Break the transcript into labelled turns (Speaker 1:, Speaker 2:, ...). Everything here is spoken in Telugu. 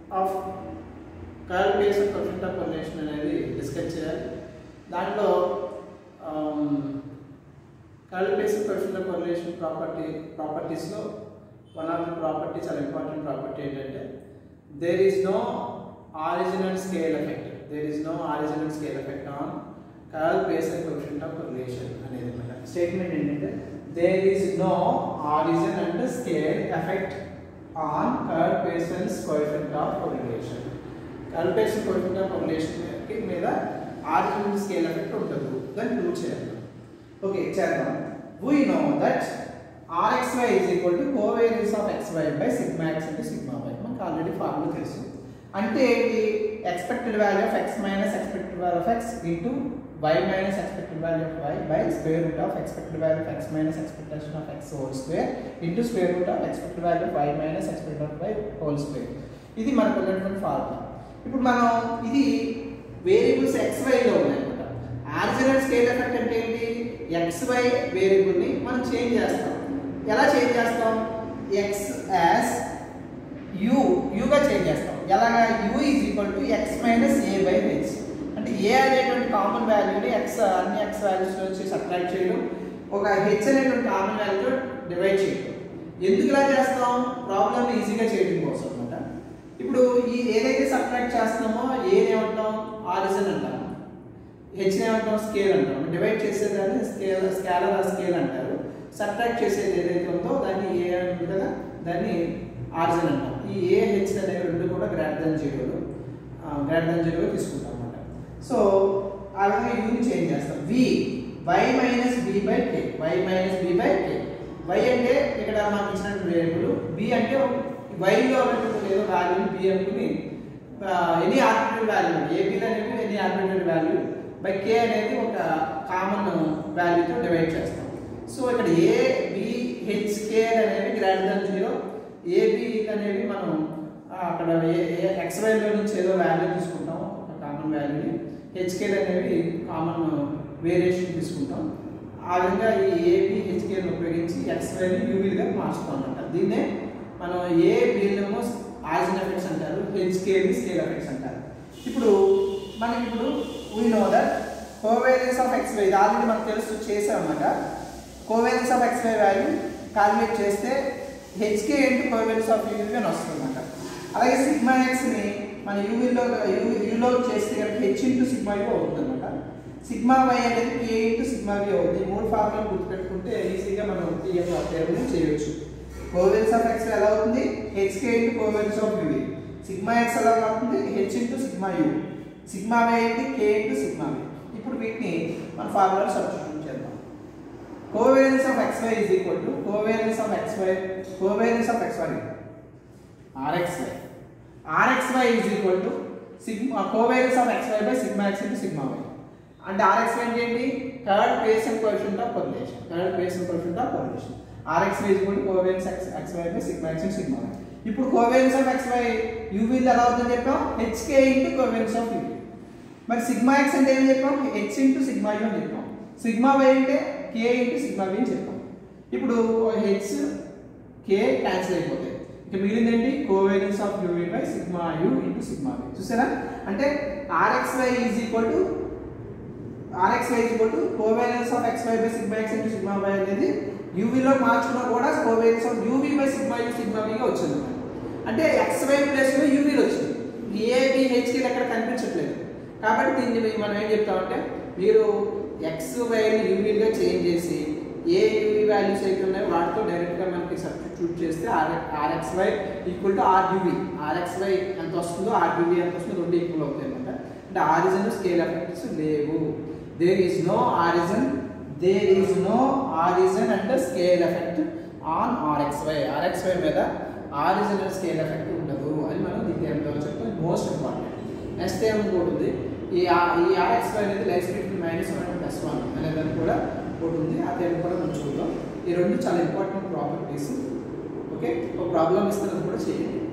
Speaker 1: Of Karl Pearson coefficient of correlation అనేది డిస్కస్ చేయాలి దాంట్లో Karl Pearson coefficient of correlation property ప్రాపర్టీస్లో వన్ ఆఫ్ ది ప్రాపర్టీ చాలా ఇంపార్టెంట్ ప్రాపర్టీ ఏంటంటే there is no origin and scale effect there is no origin and scale effect on Karl Pearson and coefficient of correlation అనేది అనమాట స్టేట్మెంట్ ఏంటంటే there is no origin and scale effect on Karl Pearson and coefficient of correlation Karl Pearson and coefficient of correlation మీద ఆరిజిన్ అండ్ స్కేల్ ఎఫెక్ట్ ఉండదు దాన్ని ప్రూవ్ చేయాలి ఓకే చేద్దాం we know that rxy is equal to covariance of xy by sigma x into sigma y మనకు ఆల్రెడీ ఫార్ములా తెలుసు అంటే ఏంటి expected value of x minus expected value of x into y minus expected value of y by square root of expected value of x minus expectation of x whole square into square root of expected value of y minus expected of y whole square ఇది మనకు ఉన్నటువంటి ఫార్ములా ఇప్పుడు మనం ఇది వేరియబుల్స్ xy లో ఉన్నాయి అనమాట ఆర్జినల్ స్కేల్ ఎఫెక్ట్ అంటే ఏంటి xy వేరియబుల్ని మనం చేంజ్ చేస్తాం ఎలా చేంజ్ చేస్తాం ఎక్స్ యాజ్ యు యుగా చేంజ్ చేస్తాం ఎలాగా u is equal to x minus a by h అంటే ఏ అనేటువంటి కామన్ వాల్యూని ఎక్స్ అన్ని ఎక్స్ వాల్యూస్ నుంచి సబ్ట్రాక్ట్ చేయడం ఒక హెచ్ అనేటువంటి కామన్ వాల్యూతో డివైడ్ చేయడం ఎందుకు ఇలా చేస్తాం ప్రాబ్లమ్ ఈజీగా చేయడం కోసం అనమాట ఇప్పుడు ఈ ఏదైతే సబ్ట్రాక్ట్ చేస్తున్నామో ఏది ఏమంటాం ఆరిజిన్ అంటాం హెచ్ ఏమంటాం స్కేల్ అంటాం డివైడ్ చేసేదాన్ని స్కేల్ స్కేలర్ ఆ స్కేల్ అంటారు సబ్ట్రాక్ట్ చేసేది ఏదైతే ఉందో దాన్ని ఏ అని ఉంది కదా దాన్ని ఆర్జిన్ అంటాం ఈ ఏ హెచ్ అనేవి రెండు కూడా గ్రాటర్ దెన్ జీరోలు గ్రాటర్ దెన్ జీరో తీసుకుంటాం అనమాట సో ఆ విధంగా యూని చేంజ్ చేస్తాం v y minus b by k y minus b by k y అంటే ఇక్కడ మనకి ఇచ్చినటువంటి వేరియబుల్ బి అంటే వైలో ఉన్నటువంటి ఏదో వాల్యూ బి అనుకుని ఎనీ ఆర్బిటరీ వాల్యూ ఏబీలో అనేవి any arbitrary value by k అనేది ఒక కామన్ వాల్యూతో డివైడ్ చేస్తాం సో ఇక్కడ ఏ బి హెచ్ కే అనేవి గ్రేటర్ దెన్ జీరో ఏబి అనేవి మనం ఆ, అక్కడ ఎక్స్ వైలో నుంచి ఏదో వాల్యూ తీసుకుంటాం ఒక కామన్ వాల్యూని హెచ్కే అనేవి కామన్ వేరియేషన్ తీసుకుంటాం ఆ విధంగా ఈ ఏబి హెచ్కేని ఉపయోగించి ఎక్స్ వైని యూవీలుగా మార్చుతాం అన్నమాట దీన్నే మనం ఏ బిల్లేమో ఆరిజిన్ ఎఫెక్ట్స్ అంటారు హెచ్కేని స్కేల్ ఎఫెక్ట్స్ అంటారు ఇప్పుడు మనకి ఇప్పుడు we know that covariance of x y ఇది ఆల్రెడీ మనకు తెలుసు చేసాం అన్నమాట covariance of x y value calculate చేస్తే h k into covariance of u v అని వస్తుంది అన్నమాట అలాగే సిగ్మా ఎక్స్ని మన యూవీలో యూలో చేస్తే కనుక హెచ్ ఇంటూ సిగ్మా యూ అవుతుంది అనమాట సిగ్మా వై అనేది కే ఇంటూ సిగ్మా వి అవుతుంది ఈ మూడు ఫార్ములా గుర్తుపెట్టుకుంటే ఈజీగా మనం టీఎఫ్ టేబుల్ని చేయొచ్చు కోవేరియన్స్ ఆఫ్ ఎక్స్ ఎలా అవుతుంది h k into covariance of u v sigma x ఎలా అవుతుంది h into sigma u sigma y ఏంటి కే ఇంటూ సిగ్మా వి ఇప్పుడు వీటిని మన ఫార్ములా సబ్స్టిట్యూట్ చేద్దాం covariance of xy is equal to covariance of xy covariance of xy rxy rxy is equal to sigma covariance of xy by sigma x into sigma y అంటే rxy అంటే ఏంటి third Pearson coefficient of correlation third Pearson coefficient of correlation rxy is equal to covariance x xy by sigma x into sigma y ఇప్పుడు కోవేరియన్స్ ఆఫ్ xy uv లో ఎలా అవుతుందని చెప్పాం hk into covariance of uv మరి సిగ్మా ఎక్స్ అంటే ఏం చెప్పాం హెచ్ ఇంటూ సిగ్మా యూ అని చెప్పాం సిగ్మా వై అంటే కే ఇంటూ సిగ్మా వి అని చెప్పాం ఇప్పుడు హెచ్ కే క్యాన్సిల్ అయిపోతాయి ఇక మిగిలింది ఏంటి covariance of u v by sigma u into sigma v చూసారా అంటే r x y is equal to r x y is equal to covariance of x y by sigma x into sigma y అనేది యూవీలో మార్చుకున్నా కూడా covariance of u v by sigma u sigma విగా వచ్చింది అన్నమాట. అంటే ఎక్స్ వై ప్లేస్లో యూవీలో వచ్చింది ఏబి హెచ్కి ఎక్కడ కనిపించట్లేదు కాబట్టి దీన్ని మనం ఏం చెప్తామంటే మీరు ఎక్స్ వైని యూవీగా చేంజ్ చేసి ఏ యూవీ వాల్యూస్ అయితే ఉన్నాయో వాటితో డైరెక్ట్గా మనకి సబ్స్టిట్యూట్ చేస్తే r r x y equal to r u v r x y ఎంత వస్తుందో ఆర్యూవీ ఎంత వస్తుందో రెండు ఈక్వల్ అవుతాయి అనమాట అంటే ఆరిజన్ స్కేల్ ఎఫెక్ట్స్ లేవు there is no origin there is no origin and scale effect on r x y r x y మీద ఆరిజినల్ స్కేల్ ఎఫెక్ట్ ఉండదు అని మనం దీంట్లో చెప్తాం మోస్ట్ ఇంపార్టెంట్ నెక్స్ట్ ఏం కూడా ఉంది ఈ ఆ- ఈ ఆర్ఎక్స్వై అనేది life speed minus one and plus one అనేది కూడా ఒకటి ఉంది అదే కూడా మనం చూద్దాం ఈ రెండు చాలా ఇంపార్టెంట్ ప్రాపర్టీస్ ఓకే ఒక ప్రాబ్లమ్ ఇస్తున్నది కూడా చేయండి